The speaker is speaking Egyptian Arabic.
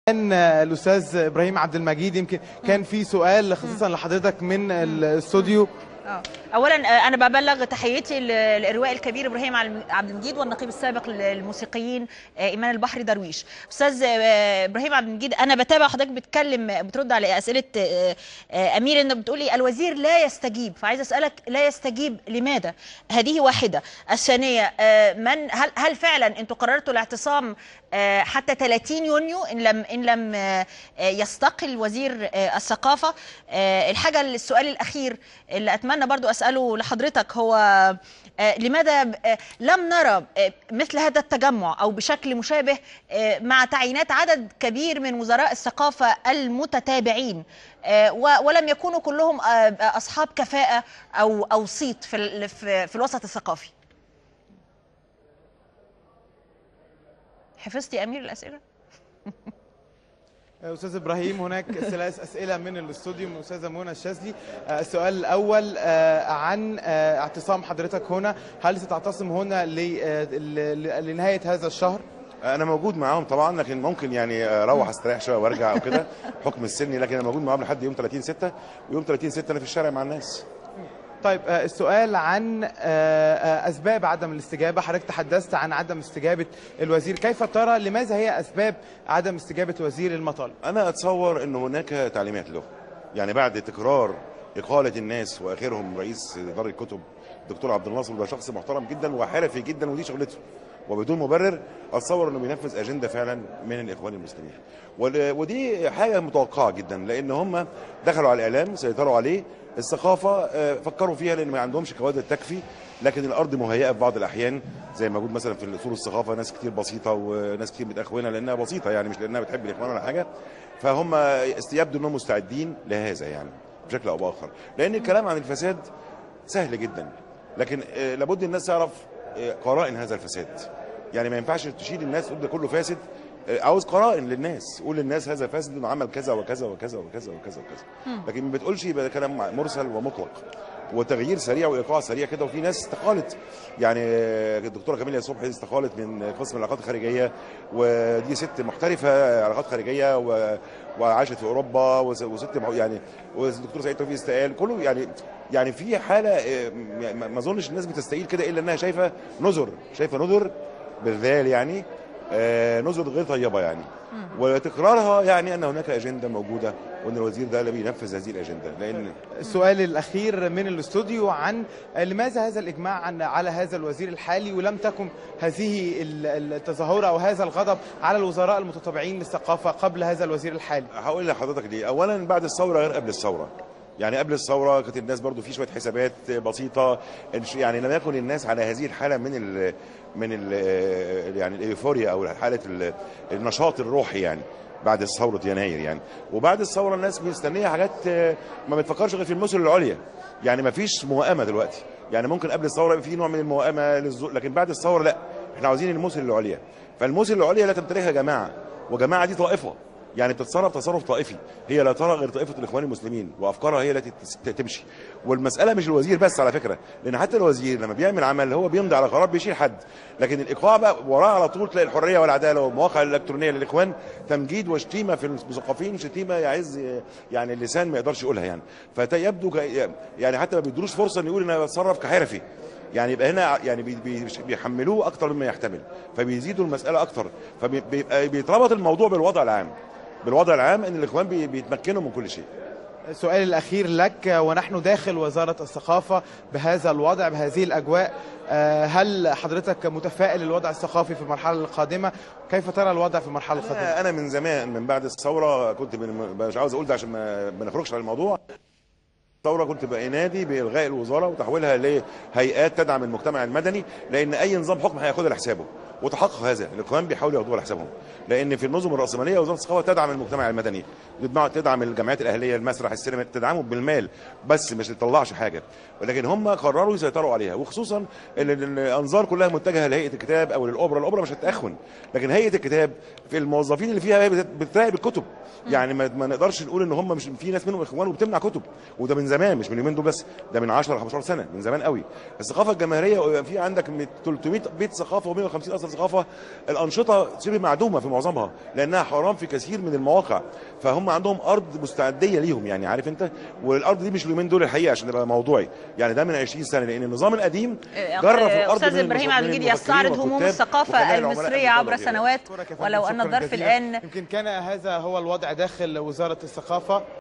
كان الاستاذ ابراهيم عبد المجيد يمكن كان في سؤال خصيصا لحضرتك من الاستوديو اه اولا آه، انا ببلغ تحيتي للارواء الكبير ابراهيم عل- عبد المجيد والنقيب السابق للموسيقيين آه، ايمان البحري درويش استاذ آه، ابراهيم عبد المجيد انا بتابع حضرتك بتكلم آه، بترد على اسئله آه، آه، امير انك بتقولي الوزير لا يستجيب فعايز اسالك لا يستجيب لماذا هذه واحده الثانيه آه، من هل هل فعلا انتم قررتوا الاعتصام آه، حتى 30 يونيو ان لم ان لم آه، آه، يستقل وزير آه، الثقافه آه، الحاجه السؤال الاخير اللي اتمنى برضو اساله لحضرتك هو آه، لماذا آه، لم نرى آه، مثل هذا التجمع او بشكل مشابه آه، مع تعيينات عدد كبير من وزراء الثقافه المتتابعين آه، و- ولم يكونوا كلهم آه، آه، اصحاب كفاءه او او صيت في ال- في في الوسط الثقافي حفظتي يا امير الاسئله استاذ ابراهيم هناك ثلاث اسئله من الاستوديو من الاستاذه منى الشاذلي آه، السؤال الاول آه، عن آه، اعتصام حضرتك هنا هل ستعتصم هنا ل- آه، ل- لنهايه هذا الشهر انا موجود معاهم طبعا لكن ممكن يعني اروح استريح شويه وارجع او كده حكم السني لكن انا موجود معاهم لحد يوم 30 6 ويوم 30 6 انا في الشارع مع الناس طيب آه، السؤال عن آه، آه، اسباب عدم الاستجابه حضرتك تحدثت عن عدم استجابه الوزير كيف ترى لماذا هي اسباب عدم استجابه وزير المطالب انا اتصور ان هناك تعليمات له يعني بعد تكرار اقاله الناس واخرهم رئيس دار الكتب الدكتور عبد الناصر ده شخص محترم جدا وحرفي جدا ودي شغلته وبدون مبرر اتصور انه بينفذ اجنده فعلا من الاخوان المسلمين ول- ودي حاجه متوقعه جدا لان هم دخلوا على الاعلام سيطروا عليه الثقافه آه، فكروا فيها لان ما عندهمش كوادر تكفي لكن الارض مهيئه في بعض الاحيان زي ما موجود مثلا في اصول الثقافه ناس كتير بسيطه وناس كتير متاخونه لانها بسيطه يعني مش لانها بتحب الاخوان ولا حاجه فهم يبدو انهم مستعدين لهذا يعني بشكل او باخر لان الكلام عن الفساد سهل جدا لكن آه، لابد الناس تعرف آه، قرائن هذا الفساد يعني ما ينفعش تشيل الناس تقول ده كله فاسد آه، عاوز قرائن للناس قول للناس هذا فاسد انه عمل كذا وكذا وكذا وكذا وكذا وكذا لكن ما بتقولش يبقى ده كلام مرسل ومطلق وتغيير سريع وايقاع سريع كده وفي ناس استقالت يعني آه، الدكتوره كاميليا صبحي استقالت من قسم العلاقات الخارجيه ودي ست محترفه علاقات خارجيه و... وعاشت في اوروبا وس- وست مح- يعني والدكتور سعيد توفيق استقال كله يعني يعني في حاله آه، م- ما ما اظنش الناس بتستقيل كده الا انها شايفه نذر شايفه نذر بالذال يعني آه، نذر غير طيبه يعني وتكرارها يعني ان هناك اجنده موجوده وان الوزير ده اللي بينفذ هذه الاجنده لان السؤال الاخير من الاستوديو عن لماذا هذا الاجماع عن على هذا الوزير الحالي ولم تكن هذه ال- التظاهره او هذا الغضب على الوزراء المتطوعين للثقافه قبل هذا الوزير الحالي هقول لحضرتك ليه اولا بعد الثوره غير قبل الثوره يعني قبل الثوره كانت الناس برضو في شويه حسابات بسيطه إنش- يعني لم يكن الناس على هذه الحاله من ال من ال يعني الايفوريا او حاله ال- النشاط الروحي يعني بعد ثوره يناير يعني وبعد الثوره الناس مستنيه حاجات آه، ما بتفكرش غير في المثل العليا يعني ما فيش موائمه دلوقتي يعني ممكن قبل الثوره يبقى في نوع من الموائمه للذوق لكن بعد الثوره لا احنا عاوزين المثل العليا فالمثل العليا لا تمتلكها جماعه وجماعه دي طائفه يعني بتتصرف تصرف طائفي هي لا ترى غير طائفه الاخوان المسلمين وافكارها هي التي تس- تمشي والمساله مش الوزير بس على فكره لان حتى الوزير لما بيعمل عمل هو بيمضي على قرار بيشيل حد لكن الايقاع بقى وراه على طول تلاقي الحريه والعداله والمواقع الالكترونيه للاخوان تمجيد وشتيمه في المثقفين شتيمه يعز يعني اللسان ما يقدرش يقولها يعني فيبدو ك- يعني حتى ما بيدروش فرصه انه يقول ان انا بتصرف كحرفي يعني يبقى هنا يعني بي- بي- بيحملوه اكتر مما يحتمل فبيزيدوا المساله اكتر فبيبقى بيتربط الموضوع بالوضع العام بالوضع العام ان الاخوان بي- بيتمكنوا من كل شيء السؤال الأخير لك ونحن داخل وزارة الثقافة بهذا الوضع بهذه الأجواء آه، هل حضرتك متفائل الوضع الثقافي في المرحلة القادمة كيف ترى الوضع في المرحلة القادمة انا انا من زمان من بعد الثوره كنت من مش عاوز اقول ده عشان ما ما نخرجش على الموضوع الثوره كنت بنادي بالغاء الوزاره وتحويلها لهيئات تدعم المجتمع المدني لان اي نظام حكم هياخدها لحسابه وتحقق هذا الاخوان بيحاولوا ياخدوها لحسابهم لان في النظم الراسماليه وزاره الثقافه تدعم المجتمع المدني تدعم- تدعم الجمعيات الاهليه المسرح السينما تدعمه بالمال بس مش تطلعش حاجه ولكن هم قرروا يسيطروا عليها وخصوصا ان ال- الانظار كلها متجهه لهيئه الكتاب او للاوبرا الاوبرا مش هتاخن لكن هيئه الكتاب في الموظفين اللي فيها بت- بتراقب الكتب يعني ما, ما نقدرش نقول ان هم مش في ناس منهم اخوان وبتمنع كتب وده من زمان مش من اليومين دول بس ده من 10 15 سنه من زمان قوي الثقافه الجماهيريه في عندك 300 بيت ثقافه و150 قصر الثقافه الانشطه شبه معدومه في معظمها لانها حرام في كثير من المواقع فهم عندهم ارض مستعديه ليهم يعني عارف انت والارض دي مش اليومين دول الحقيقه عشان نبقى موضوعي يعني ده من 20 سنه لان النظام القديم جرب في الارض استاذ من ابراهيم المص- عبد من المجيد المفكرين يستعرض هموم والكتاب الثقافه وكمان العملاء المصريه قبل عبر الدولة. سنوات أشكرك يا فندم، ولو ان شكراً الظرف جزيلاً. الان يمكن كان هذا هو الوضع داخل وزاره الثقافه